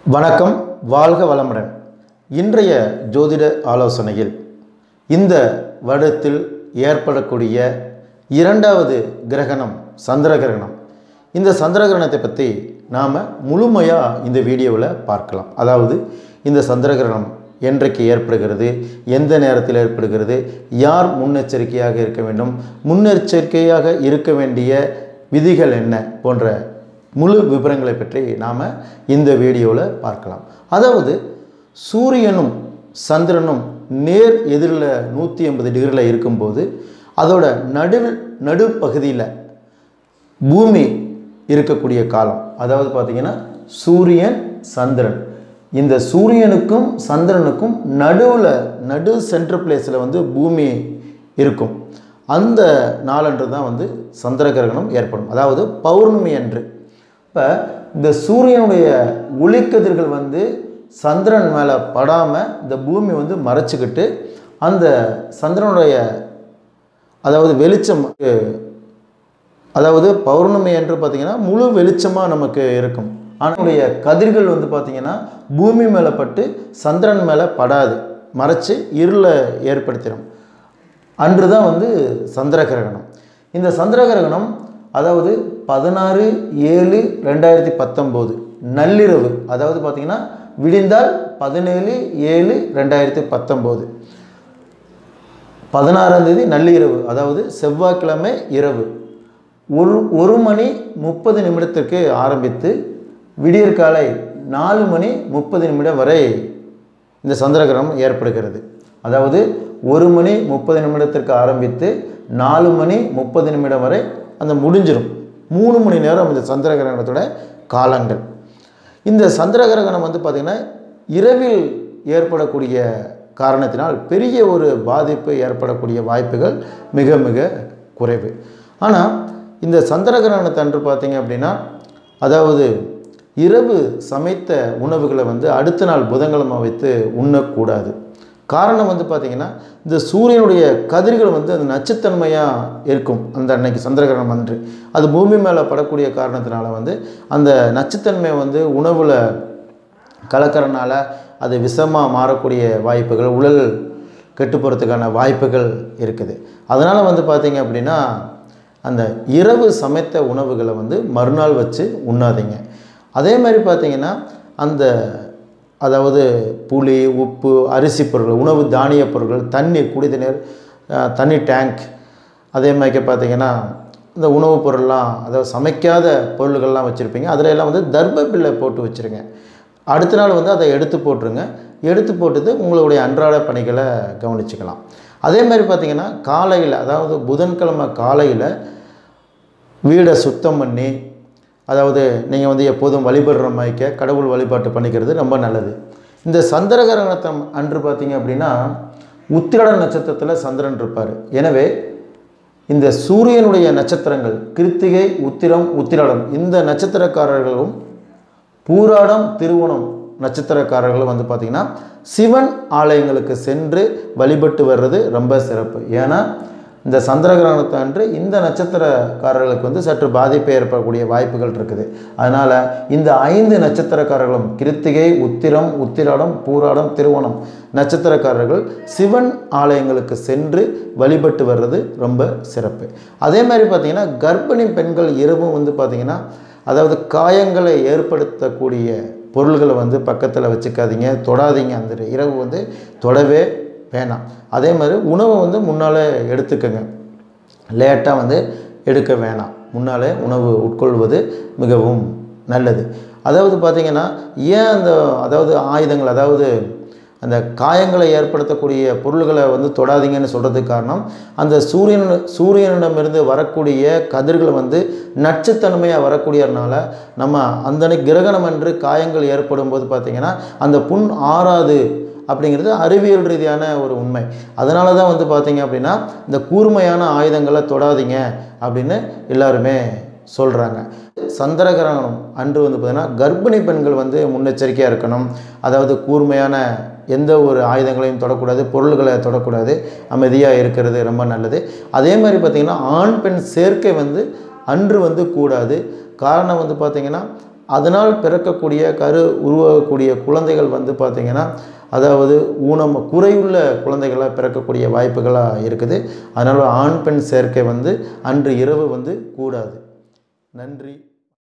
வணக்கம் வாழ்க வளமுடன் இன்றைய ஜோதிட ஆலோசனையில் இந்த வருடத்தில் ஏற்படக்கூடிய இரண்டாவது கிரகணம் சந்திர கிரகணம் இந்த சந்திர கிரகணத்தை பற்றி நாம் முழுமையாக இந்த வீடியோவில் பார்க்கலாம் அதாவது இந்த சந்திர கிரகணம் என்றைக்கு ஏற்படுகிறது எந்த நேரத்தில் ஏற்படுகிறது யார் முன்னெச்சரிக்கையாக இருக்க வேண்டும் முன்னெச்சரிக்கையாக இருக்க வேண்டிய விதிகள் என்ன போன்ற முழு விவரங்களை பற்றி நாம் இந்த வீடியோவில் பார்க்கலாம் அதாவது சூரியனும் சந்திரனும் நேர் எதிரில் நூற்றி ஐம்பது டிகிரியில் இருக்கும்போது அதோட நடுவில் நடுப்பகுதியில் பூமி இருக்கக்கூடிய காலம் அதாவது பார்த்திங்கன்னா சூரியன் சந்திரன் இந்த சூரியனுக்கும் சந்திரனுக்கும் நடுவில் நடு சென்ட்ரல் பிளேஸில் வந்து பூமி இருக்கும் அந்த நாளன்று தான் வந்து சந்திர கிரகணம் ஏற்படும் அதாவது பௌர்ணமி அன்று இப்போ இந்த சூரியனுடைய ஒளிக்கதிர்கள் வந்து சந்திரன் மேலே படாமல் இந்த பூமி வந்து மறைச்சிக்கிட்டு அந்த சந்திரனுடைய அதாவது வெளிச்சம் அதாவது பௌர்ணமி என்று பார்த்திங்கன்னா முழு வெளிச்சமாக நமக்கு இருக்கும் ஆனால் கதிர்கள் வந்து பார்த்திங்கன்னா பூமி மேலே பட்டு சந்திரன் மேலே படாது மறைச்சு இருளை ஏற்படுத்திடும் அன்று தான் வந்து சந்திர கிரகணம் இந்த சந்திர கிரகணம் அதாவது பதினாறு ஏழு ரெண்டாயிரத்தி பத்தொம்போது நள்ளிரவு அதாவது பார்த்திங்கன்னா விடிந்தால் பதினேழு ஏழு ரெண்டாயிரத்தி பத்தொம்போது பதினாறாம் தேதி நள்ளிரவு அதாவது செவ்வாய்க்கிழமை இரவு ஒரு ஒரு மணி முப்பது நிமிடத்திற்கு ஆரம்பித்து விடியற்காலை நாலு மணி முப்பது நிமிடம் வரை இந்த சந்திரகிரகணம் ஏற்படுகிறது அதாவது ஒரு மணி முப்பது நிமிடத்திற்கு ஆரம்பித்து நாலு மணி முப்பது நிமிடம் வரை அந்த முடிஞ்சிடும் மூணு மணி நேரம் இந்த சந்திரகிரகணத்தோட காலங்கள் இந்த சந்திரகிரகணம் வந்து பார்த்திங்கன்னா இரவில் ஏற்படக்கூடிய காரணத்தினால் பெரிய ஒரு பாதிப்பு ஏற்படக்கூடிய வாய்ப்புகள் மிக மிக குறைவு ஆனால் இந்த சந்திரகிரகணத்தை அன்று பார்த்தீங்க அப்படின்னா அதாவது இரவு சமைத்த உணவுகளை வந்து அடுத்த நாள் புதன்கிழமை வைத்து உண்ணக்கூடாது காரணம் வந்து பார்த்திங்கன்னா இந்த சூரியனுடைய கதிர்கள் வந்து அந்த நச்சுத்தன்மையாக இருக்கும் அந்த அன்னைக்கு சந்திரகிரகணம் அன்று அது பூமி மேலே படக்கூடிய காரணத்தினால வந்து அந்த நச்சுத்தன்மை வந்து உணவில் கலக்கறனால அது விஷமாக மாறக்கூடிய வாய்ப்புகள் உடல் கெட்டு போகிறதுக்கான வாய்ப்புகள் இருக்குது அதனால் வந்து பார்த்திங்க அப்படின்னா அந்த இரவு சமைத்த உணவுகளை வந்து மறுநாள் வச்சு உண்ணாதீங்க அதே மாதிரி பார்த்திங்கன்னா அந்த அதாவது புளி உப்பு அரிசி பொருட்கள் உணவு தானிய பொருட்கள் தண்ணீர் குடிதண்ணீர் அஹ், தண்ணி டேங்க் அதே மாதிரி பார்த்திங்கன்னா இந்த உணவுப் பொருள்லாம் அதாவது சமைக்காத பொருள்கள்லாம் வச்சுருப்பீங்க அதில் எல்லாம் வந்து தர்ப பில்லை போட்டு வச்சுருங்க அடுத்த நாள் வந்து அதை எடுத்து போட்டுருங்க எடுத்து போட்டுட்டு உங்களுடைய அன்றாட பணிகளை கவனிச்சுக்கலாம் அதே மாதிரி பார்த்திங்கன்னா காலையில் அதாவது புதன்கிழமை காலையில் வீடை சுத்தம் பண்ணி அதாவது நீங்கள் வந்து எப்போதும் வழிபடுற மாதிரிக்க கடவுள் வழிபாட்டு பண்ணிக்கிறது ரொம்ப நல்லது இந்த சந்திரகிரகணத்தம் அன்று பார்த்தீங்க அப்படின்னா உத்திரட நட்சத்திரத்தில் சந்திரன் இருப்பார் எனவே இந்த சூரியனுடைய நட்சத்திரங்கள் கிருத்திகை உத்திரம் உத்திராடம் இந்த நட்சத்திரக்காரர்களும் பூராடம் திருவோணம் நட்சத்திரக்காரர்களும் வந்து பார்த்திங்கன்னா சிவன் ஆலயங்களுக்கு சென்று வழிபட்டு வர்றது ரொம்ப சிறப்பு ஏன்னா இந்த சந்திரகிரகணத்தை அன்று இந்த நட்சத்திரக்காரர்களுக்கு வந்து சற்று பாதிப்பு ஏற்படக்கூடிய வாய்ப்புகள் இருக்குது அதனால் இந்த ஐந்து நட்சத்திரக்காரர்களும் கிருத்திகை உத்திரம் உத்திராடம் பூராடம் திருவோணம் நட்சத்திரக்காரர்கள் சிவன் ஆலயங்களுக்கு சென்று வழிபட்டு வர்றது ரொம்ப சிறப்பு அதே மாதிரி பார்த்திங்கன்னா கர்ப்பிணி பெண்கள் இரவும் வந்து பார்த்திங்கன்னா அதாவது காயங்களை ஏற்படுத்தக்கூடிய பொருள்களை வந்து பக்கத்தில் வச்சுக்காதீங்க தொடாதீங்க அந்த இரவு வந்து தொடவே வேணாம் அதே மாதிரி உணவை வந்து முன்னாலே எடுத்துக்கங்க லேட்டாக வந்து எடுக்க வேணாம் முன்னாலே உணவு உட்கொள்வது மிகவும் நல்லது அதாவது பார்த்திங்கன்னா ஏன் அந்த அதாவது ஆயுதங்கள் அதாவது அந்த காயங்களை ஏற்படுத்தக்கூடிய பொருள்களை வந்து தொடாதீங்கன்னு சொல்கிறதுக்கு காரணம் அந்த சூரியன் சூரியனிடமிருந்து வரக்கூடிய கதிர்கள் வந்து நச்சுத்தன்மையாக வரக்கூடியதுனால நம்ம அந்த கிரகணம் என்று காயங்கள் ஏற்படும் போது பார்த்திங்கன்னா அந்த புண் ஆறாது அப்படிங்கிறது அறிவியல் ரீதியான ஒரு உண்மை அதனால தான் வந்து பார்த்தீங்க அப்படின்னா இந்த கூர்மையான ஆயுதங்களை தொடாதீங்க அப்படின்னு எல்லாருமே சொல்கிறாங்க சந்திரகிரகணம் அன்று வந்து பார்த்திங்கன்னா கர்ப்பிணி பெண்கள் வந்து முன்னெச்சரிக்கையாக இருக்கணும் அதாவது கூர்மையான எந்த ஒரு ஆயுதங்களையும் தொடக்கூடாது பொருள்களை தொடக்கூடாது அமைதியாக இருக்கிறது ரொம்ப நல்லது அதே மாதிரி பார்த்திங்கன்னா ஆண் பெண் சேர்க்கை வந்து அன்று வந்து கூடாது காரணம் வந்து பார்த்திங்கன்னா அதனால் பிறக்கக்கூடிய கரு உருவாகக்கூடிய குழந்தைகள் வந்து பார்த்திங்கன்னா அதாவது ஊனம் குறையுள்ள குழந்தைகளாக பிறக்கக்கூடிய வாய்ப்புகளாக இருக்குது அதனால் ஆண் பெண் சேர்க்கை வந்து அன்று இரவு வந்து கூடாது நன்றி